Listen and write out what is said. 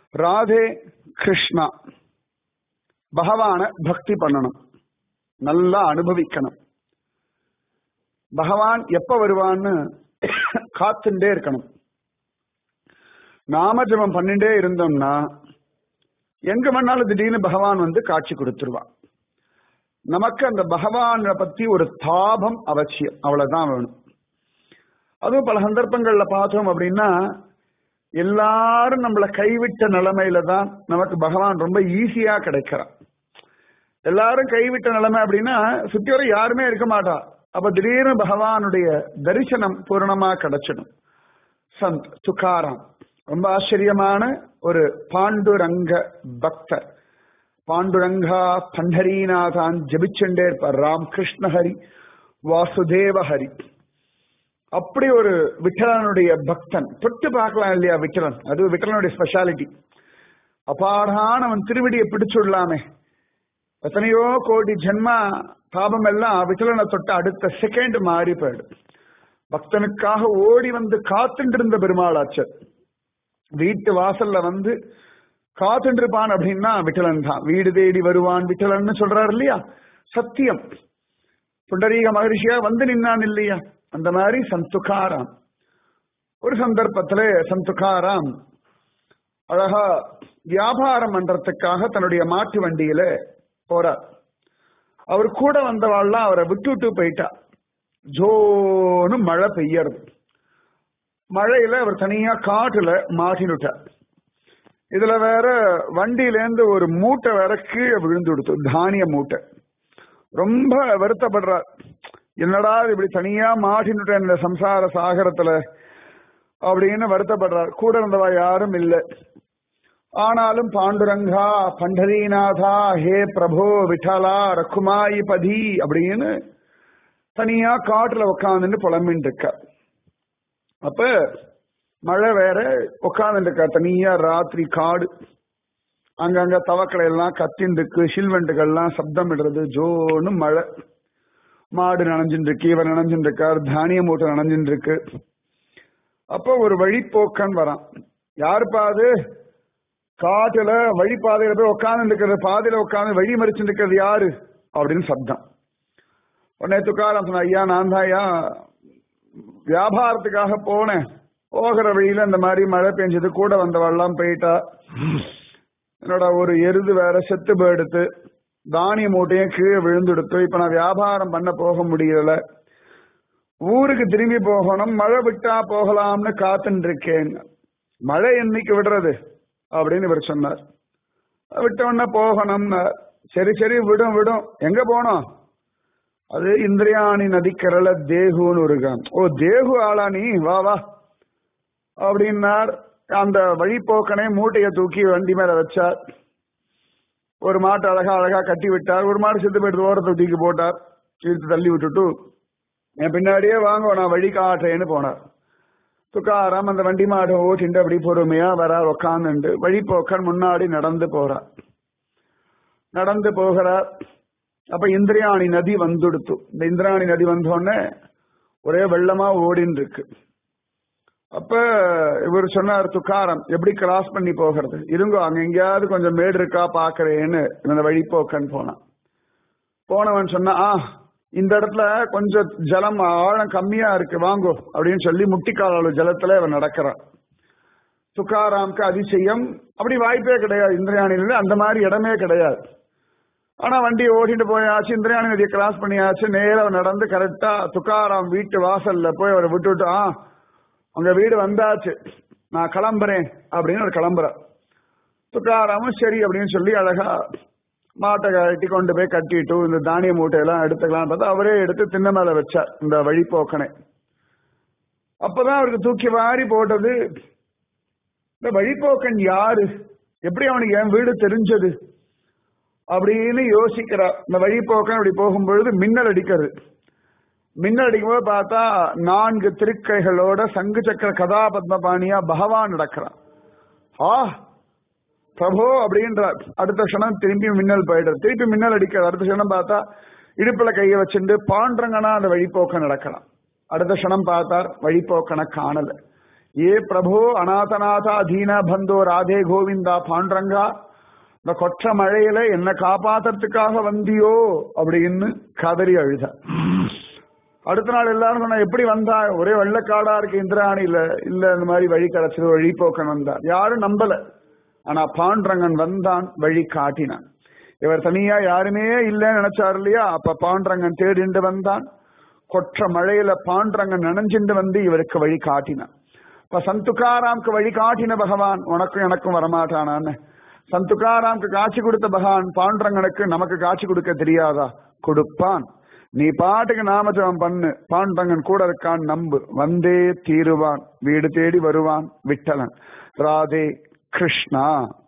ராதே கிருஷ்ணா பகவான பக்தி பண்ணணும் நல்லா அனுபவிக்கணும் பகவான் எப்ப வருவான்னு காத்துட்டே இருக்கணும் நாம ஜபம் பண்ணிட்டே இருந்தோம்னா எங்க வேணாலும் திடீர்னு பகவான் வந்து காட்சி கொடுத்துருவான் நமக்கு அந்த பகவானை பத்தி ஒரு தாபம் அவசியம் அவ்வளவுதான் வேணும் அதுவும் பல சந்தர்ப்பங்கள்ல பார்த்தோம் அப்படின்னா எல்லாரும் நம்மளை கைவிட்ட நிலைமையில தான் நமக்கு பகவான் ரொம்ப ஈஸியா கிடைக்கிறான் எல்லாரும் கைவிட்ட நிலைமை அப்படின்னா சுத்தி வர யாருமே இருக்க மாட்டா அப்ப திடீர்னு பகவானுடைய தரிசனம் பூர்ணமா கிடைச்சிடும் சந்த் துக்காராம் ரொம்ப ஆச்சரியமான ஒரு பாண்டுரங்க பக்தர் பாண்டுரங்கா பண்டரீநாதான் ஜபிச்சுண்டே இருப்பார் ராம் கிருஷ்ணஹரி வாசுதேவ ஹரி அப்படி ஒரு விட்டலனுடைய பக்தன் தொட்டு பார்க்கலாம் இல்லையா விட்டலன் அது விட்டலனுடைய ஸ்பெஷாலிட்டி அபாடான அவன் திருவடியை பிடிச்சுடலாமே எத்தனையோ கோடி ஜென்மா பாபம் எல்லாம் விட்டலனை தொட்ட அடுத்த செகண்ட் மாறி போயிடும் பக்தனுக்காக ஓடி வந்து காத்துட்டு இருந்த பெருமாளாச்சர் வீட்டு வாசல்ல வந்து காத்துட்டு இருப்பான் அப்படின்னா விட்டலன் தான் வீடு தேடி வருவான் விட்டலன்னு சொல்றாரு இல்லையா சத்தியம் புண்டரீக மகரிஷியா வந்து நின்னான் இல்லையா அந்த மாதிரி சந்துகாராம் ஒரு சந்தர்ப்பத்துல சந்துகாராம் அழகா வியாபாரம் பண்றதுக்காக தன்னுடைய மாட்டு வண்டியில போறார் அவர் கூட வந்தவாள்லாம் அவரை விட்டுட்டு போயிட்டா ஜோன்னு மழை பெய்யறது மழையில அவர் தனியா காட்டுல மாட்டினுட்டார் இதுல வேற வண்டியிலேருந்து ஒரு மூட்டை வேற கீழே விழுந்து கொடுத்து தானிய மூட்டை ரொம்ப வருத்தப்படுறார் என்னடா இது இப்படி தனியா மாட்டினுட்டேன் இந்த சம்சார சாகரத்துல அப்படின்னு வருத்தப்படுறார் கூட இருந்தவா யாரும் இல்லை ஆனாலும் பாண்டுரங்கா பண்டரீநாதா ஹே பிரபோ விட்டலா ரகுமாயி பதி அப்படின்னு தனியா காட்டுல உட்காந்துட்டு புலம்பின்னு இருக்க அப்ப மழை வேற உட்காந்துட்டு இருக்கா தனியா ராத்திரி காடு அங்கங்க தவக்களை எல்லாம் கத்தின்னு இருக்கு சில்வெண்டுகள்லாம் சப்தம் இடுறது ஜோன்னு மழை மாடு நனைஞ்சுட்டு இருக்கு இவர் நனைஞ்சுட்டு இருக்கார் தானிய மூட்டை நனைஞ்சுட்டு இருக்கு அப்போ ஒரு வழிப்போக்கன் வரான் யாருப்பா அது காட்டுல வழிபாதையில போய் உட்கார்ந்து இருக்கிறது பாதையில உட்கார்ந்து வழி மறிச்சுட்டு இருக்கிறது யாரு அப்படின்னு சப்தம் உடனே துக்காரம் சொன்ன ஐயா நான் தான் ஐயா வியாபாரத்துக்காக போனேன் போகிற வழியில இந்த மாதிரி மழை பெஞ்சது கூட வந்தவெல்லாம் போயிட்டா என்னோட ஒரு எருது வேற செத்து போயிடுத்து தானிய மூட்டையும் கீழே விழுந்துடுத்து இப்ப நான் வியாபாரம் பண்ண போக முடியல ஊருக்கு திரும்பி போகணும் மழை விட்டா போகலாம்னு காத்துட்டு இருக்கேன் மழை என்னைக்கு விடுறது அப்படின்னு இவர் சொன்னார் விட்ட உடனே போகணும்னா சரி சரி விடும் விடும் எங்க போனோம் அது இந்திரியாணி நதிக்கரல தேகுன்னு ஒரு கிராமம். ஓ தேகு ஆளா நீ வா வா அப்படின்னார் அந்த வழிப்போக்கனை மூட்டையை தூக்கி வண்டி மேல வச்சார் ஒரு மாட்டை அழகா அழகா கட்டி விட்டார் ஒரு மாடு செத்து போயிட்டு ஓரத்தை தூக்கி போட்டார் இழுத்து தள்ளி விட்டுட்டு என் பின்னாடியே வாங்க நான் வழி காட்டுறேன்னு போனார் துக்காராம் அந்த வண்டி மாடு ஓட்டிண்டு அப்படி பொறுமையா வரார் உக்காந்துண்டு வழிப்போக்கன் முன்னாடி நடந்து போறார் நடந்து போகிறார் அப்ப இந்திரியாணி நதி வந்துடுத்து இந்த இந்திராணி நதி வந்தோடனே ஒரே வெள்ளமா ஓடின்னு இருக்கு அப்ப இவர் சொன்னார் துக்காரம் எப்படி கிராஸ் பண்ணி போகிறது இருங்கோ அங்க எங்கேயாவது கொஞ்சம் மேடு இருக்கா பாக்குறேன்னு இந்த வழிப்போக்கன் போனான் போனவன் சொன்னா ஆ இந்த இடத்துல கொஞ்சம் ஜலம் ஆழம் கம்மியா இருக்கு வாங்கோ அப்படின்னு சொல்லி முட்டிக்கால அளவு ஜலத்துல இவன் நடக்கிறான் துக்காராம்க்கு அதிசயம் அப்படி வாய்ப்பே கிடையாது இந்திரியாணில அந்த மாதிரி இடமே கிடையாது ஆனா வண்டி ஓட்டிட்டு போயாச்சு இந்திரியாணி நதியை கிராஸ் பண்ணியாச்சு நேரா நடந்து கரெக்டா துக்காராம் வீட்டு வாசல்ல போய் அவரை விட்டுட்டு ஆ உங்க வீடு வந்தாச்சு நான் கிளம்புறேன் அப்படின்னு அவர் கிளம்புறார் துக்காராமும் சரி அப்படின்னு சொல்லி அழகா மாட்டை கட்டி கொண்டு போய் கட்டிட்டு இந்த தானிய மூட்டையெல்லாம் எடுத்துக்கலாம் பார்த்தா அவரே எடுத்து திண்ண மேல வச்சார் இந்த வழிப்போக்கனை அப்பதான் அவருக்கு தூக்கி வாரி போட்டது இந்த வழிப்போக்கன் யாரு எப்படி அவனுக்கு என் வீடு தெரிஞ்சது அப்படின்னு யோசிக்கிறார் இந்த வழிப்போக்கன் அப்படி போகும்பொழுது மின்னல் அடிக்கிறது மின்னல் அடிக்கும்போது பார்த்தா நான்கு திருக்கைகளோட சங்கு சக்கர கதாபத்மபாணியா பகவான் நடக்கிறான் ஆ பிரபோ அப்படின்றார் அடுத்த க்ஷணம் திரும்பி மின்னல் போயிடுறது திருப்பி மின்னல் அடிக்கிறது அடுத்த க்ஷணம் பார்த்தா இடுப்புல கையை வச்சுட்டு பாண்டரங்கனா அந்த வழிப்போக்க நடக்கலாம் அடுத்த க்ஷணம் பார்த்தார் வழிப்போக்கனை காணல ஏ பிரபோ அநாதநாதா தீன பந்தோ ராதே கோவிந்தா பாண்டரங்கா இந்த கொற்ற மழையில என்ன காப்பாத்துறதுக்காக வந்தியோ அப்படின்னு கதறி அழுத அடுத்த நாள் எல்லாரும் சொன்னா எப்படி வந்தா ஒரே வெள்ளக்காடா இருக்கு இந்திராணி இல்ல இல்ல இந்த மாதிரி வழி கிடைச்சது வழி போக்கன் வந்தார் யாரும் நம்பல ஆனா பாண்டரங்கன் வந்தான் வழி காட்டினான் இவர் தனியா யாருமே இல்லைன்னு நினைச்சாரு இல்லையா அப்ப பாண்டரங்கன் தேடிண்டு வந்தான் கொற்ற மழையில பாண்டரங்கன் நனைஞ்சிண்டு வந்து இவருக்கு வழி காட்டினான் இப்ப சந்துகாராம்க்கு வழி காட்டின பகவான் உனக்கும் எனக்கும் வரமாட்டானான்னு சந்துகாராம்க்கு காட்சி கொடுத்த பகவான் பாண்டரங்கனுக்கு நமக்கு காட்சி கொடுக்க தெரியாதா கொடுப்பான் நீ பாட்டுக்கு நாமஜபம் பண்ணு பாண்டரங்கன் கூட இருக்கான் நம்பு வந்தே தீருவான் வீடு தேடி வருவான் விட்டலன் ராதே கிருஷ்ணா